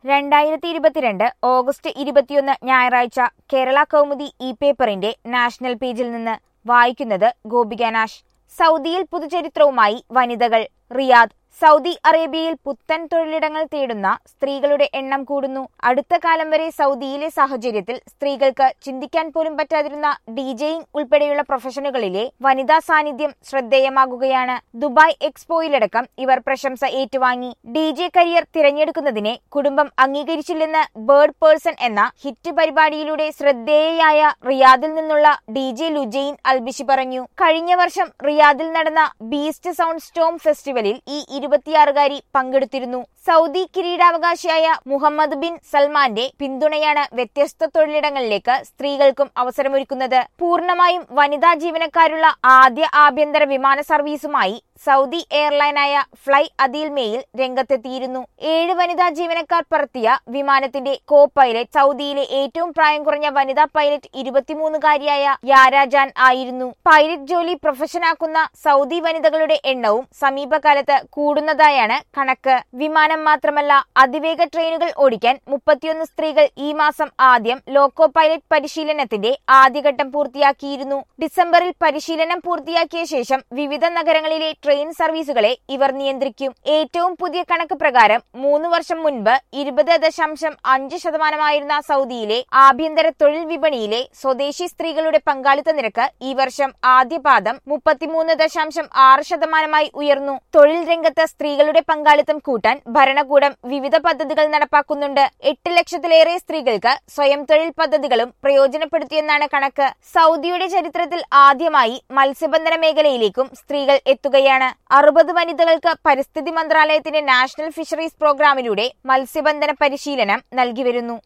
രണ്ടായിരത്തി ഇരുപത്തിരണ്ട് ഓഗസ്റ്റ് ഇരുപത്തിയൊന്ന് ഞായറാഴ്ച കേരള കൗമുദി ഇ പേപ്പറിന്റെ നാഷണൽ പേജിൽ നിന്ന് വായിക്കുന്നത് ഗോപിക നാഷ് സൗദിയിൽ പുതുചരിത്രവുമായി വനിതകൾ റിയാദ് സൗദി അറേബ്യയിൽ പുത്തൻ തൊഴിലിടങ്ങൾ തേടുന്ന സ്ത്രീകളുടെ എണ്ണം കൂടുന്നു അടുത്ത കാലം വരെ സൗദിയിലെ സാഹചര്യത്തിൽ സ്ത്രീകൾക്ക് ചിന്തിക്കാൻ പോലും പറ്റാതിരുന്ന ഡിജെയിങ് ഉൾപ്പെടെയുള്ള പ്രൊഫഷനുകളിലെ വനിതാ സാന്നിധ്യം ശ്രദ്ധേയമാകുകയാണ് ദുബായ് എക്സ്പോയിലടക്കം ഇവർ പ്രശംസ ഏറ്റുവാങ്ങി ഡി ജെ കരിയർ തിരഞ്ഞെടുക്കുന്നതിനെ കുടുംബം അംഗീകരിച്ചില്ലെന്ന് ബേർഡ് പേഴ്സൺ എന്ന ഹിറ്റ് പരിപാടിയിലൂടെ ശ്രദ്ധേയയായ റിയാദിൽ നിന്നുള്ള ഡി ജെ ലുജെയിൻ അൽബിഷി പറഞ്ഞു കഴിഞ്ഞ വർഷം റിയാദിൽ നടന്ന ബീസ്റ്റ് സൗണ്ട് സ്റ്റോം ഫെസ്റ്റിവലിൽ ഈ ഇരുപത്തിയാറുകാരി പങ്കെടുത്തിരുന്നു സൗദി കിരീടാവകാശിയായ മുഹമ്മദ് ബിൻ സൽമാന്റെ പിന്തുണയാണ് വ്യത്യസ്ത തൊഴിലിടങ്ങളിലേക്ക് സ്ത്രീകൾക്കും അവസരമൊരുക്കുന്നത് പൂർണ്ണമായും വനിതാ ജീവനക്കാരുള്ള ആദ്യ ആഭ്യന്തര വിമാന സർവീസുമായി സൗദി എയർലൈനായ ഫ്ലൈ അദീൽ മേയിൽ രംഗത്തെത്തിയിരുന്നു ഏഴ് വനിതാ ജീവനക്കാർ പറത്തിയ വിമാനത്തിന്റെ കോ പൈലറ്റ് സൗദിയിലെ ഏറ്റവും പ്രായം കുറഞ്ഞ വനിതാ പൈലറ്റ് ഇരുപത്തിമൂന്നുകാരിയായ യാരാജാൻ ആയിരുന്നു പൈലറ്റ് ജോലി പ്രൊഫഷനാക്കുന്ന സൗദി വനിതകളുടെ എണ്ണവും സമീപകാലത്ത് കൂടുന്നതായാണ് കണക്ക് വിമാനം മാത്രമല്ല അതിവേഗ ട്രെയിനുകൾ ഓടിക്കാൻ മുപ്പത്തിയൊന്ന് സ്ത്രീകൾ ഈ മാസം ആദ്യം ലോക്കോ പൈലറ്റ് പരിശീലനത്തിന്റെ ആദ്യഘട്ടം പൂർത്തിയാക്കിയിരുന്നു ഡിസംബറിൽ പരിശീലനം പൂർത്തിയാക്കിയ ശേഷം വിവിധ നഗരങ്ങളിലെ ട്രെയിൻ സർവീസുകളെ ഇവർ നിയന്ത്രിക്കും ഏറ്റവും പുതിയ കണക്ക് പ്രകാരം മൂന്ന് വർഷം മുൻപ് ഇരുപത് ദശാംശം അഞ്ച് ശതമാനമായിരുന്ന സൗദിയിലെ ആഭ്യന്തര തൊഴിൽ വിപണിയിലെ സ്വദേശി സ്ത്രീകളുടെ പങ്കാളിത്ത നിരക്ക് ഈ വർഷം ആദ്യപാദം മുപ്പത്തിമൂന്ന് ദശാംശം ആറ് ശതമാനമായി ഉയർന്നു തൊഴിൽ രംഗത്ത് സ്ത്രീകളുടെ പങ്കാളിത്തം കൂട്ടാൻ ഭരണകൂടം വിവിധ പദ്ധതികൾ നടപ്പാക്കുന്നുണ്ട് എട്ട് ലക്ഷത്തിലേറെ സ്ത്രീകൾക്ക് സ്വയം തൊഴിൽ പദ്ധതികളും പ്രയോജനപ്പെടുത്തിയെന്നാണ് കണക്ക് സൗദിയുടെ ചരിത്രത്തിൽ ആദ്യമായി മത്സ്യബന്ധന മേഖലയിലേക്കും സ്ത്രീകൾ എത്തുകയാണ് അറുപത് വനിതകൾക്ക് പരിസ്ഥിതി മന്ത്രാലയത്തിന്റെ നാഷണൽ ഫിഷറീസ് പ്രോഗ്രാമിലൂടെ മത്സ്യബന്ധന പരിശീലനം നൽകിവരുന്നു